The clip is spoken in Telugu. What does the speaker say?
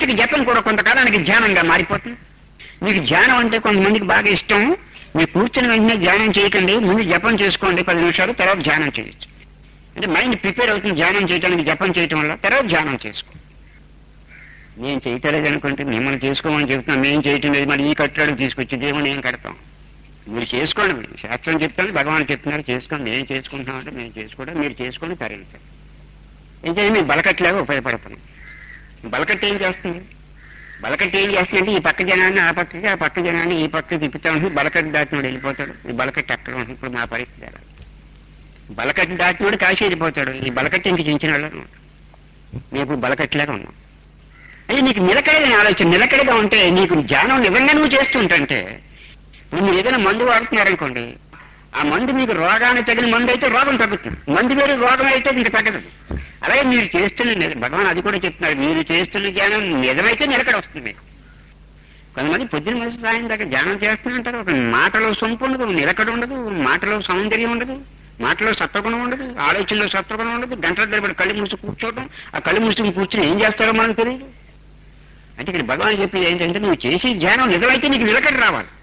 మానసిక జపం కూడా కొంతకాలానికి ధ్యానంగా మారిపోతుంది మీకు ధ్యానం అంటే కొంతమందికి బాగా ఇష్టం మీరు కూర్చుని వెంటనే ధ్యానం చేయకండి ముందు జపం చేసుకోండి పది నిమిషాలు తర్వాత ధ్యానం చేయొచ్చు అంటే మైండ్ ప్రిపేర్ అవుతుంది ధ్యానం చేయడానికి జపం చేయటం వల్ల తర్వాత ధ్యానం చేసుకో నేను చేయటలేదు అనుకుంటే మిమ్మల్ని చేసుకోమని చెప్తున్నాం మేము చేయటం లేదు మరి ఈ కట్టడానికి తీసుకొచ్చి దేవుని ఏం కడతాం మీరు చేసుకోండి మీరు శాస్త్రం చెప్తాను భగవాన్ చెప్తున్నారు చేసుకోండి మేము చేసుకుంటున్నాం అంటే మేము చేసుకోవడం మీరు చేసుకొని తరించండి ఇంకా మేము బలకట్లాగా ఉపయోగపడుతున్నాం బలకట్టు ఏం చేస్తుంది బలకట్టు ఏం చేస్తుందంటే ఈ పక్క జనాన్ని ఆ పక్కకి ఆ పక్క జనాన్ని ఈ పక్క తిప్పుతా ఉంటుంది బలకట్టు దాటినోడు వెళ్ళిపోతాడు ఈ బలకట్టు అక్కడ ఉంటుంది ఇప్పుడు మా పరిస్థితి అలా బలకట్టు దాటినోడు కాశీ వెళ్ళిపోతాడు ఈ బలకట్టు ఇంక చించిన వాళ్ళు మేము బలకట్టులాగా ఉన్నాం అది నీకు నిలకడగా ఆలోచన నిలకడగా ఉంటే నీకు ధ్యానం నిజంగా నువ్వు చేస్తుంటే ఇప్పుడు మీరు ఏదైనా మందు వాడుతున్నారనుకోండి ఆ మందు మీకు రోగానికి తగిన మందు అయితే రోగం తగ్గుతుంది మందు వేరు రోగం అయితే మీకు తగ్గదు అలాగే మీరు చేస్తున్న నిజ- భగవాన్ అది కూడా చెప్తున్నారు మీరు చేస్తున్న ధ్యానం నిజమైతే నిలకడ వస్తుంది మీకు కొంతమంది పొద్దున్న మనిషి సాయం దాకా ధ్యానం చేస్తున్నంటారు ఒక మాటలో సొంపు ఉండదు నిలకడ ఉండదు మాటలో సౌందర్యం ఉండదు మాటలో సత్వగుణం ఉండదు ఆలోచనలో సత్వగుణం ఉండదు గంటల తరబడి కళ్ళు మూసి కూర్చోవడం ఆ కళ్ళు మూసుకుని కూర్చుని ఏం చేస్తారో మనకు తెలియదు అంటే ఇక్కడ భగవాన్ చెప్పేది ఏంటంటే నువ్వు చేసే ధ్యానం నిజమైతే నీకు నిలకడ రావాలి